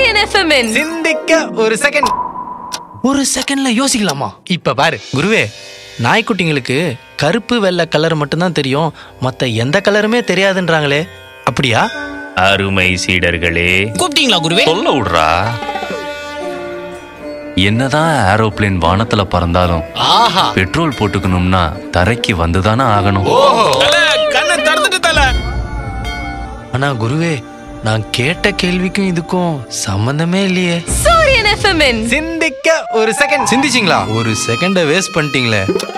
சூரியன் எஃப்எம்மின் சிந்திக்க ஒரு செகண்ட் ஒரு செகண்ட்ல யோசிக்கலாமா இப்ப பாரு குருவே நாய்க்குட்டிங்களுக்கு கருப்பு வெள்ளை கலர் மட்டும்தான் தெரியும் மத்த எந்த கலருமே தெரியாதுன்றாங்களே அப்படியா அருமை சீடர்களே கூப்பிட்டீங்களா குருவே சொல்ல விடுறா என்னதான் ஏரோப்ளேன் வானத்துல பறந்தாலும் ஆஹா பெட்ரோல் போட்டுக்கணும்னா தரைக்கு வந்துதானே ஆகணும் கண்ணை திறந்துட்டு தல ஆனா குருவே நான் கேட்ட கேள்விக்கும் இதுக்கும் சம்பந்தமே இல்லையே சூரியன் எஃப்எம்மின் சிந்திக்க ஒரு செகண்ட் சிந்திச்சிங்களா ஒரு செகண்ட வேஸ்ட் பண்ணிட்டீங்களே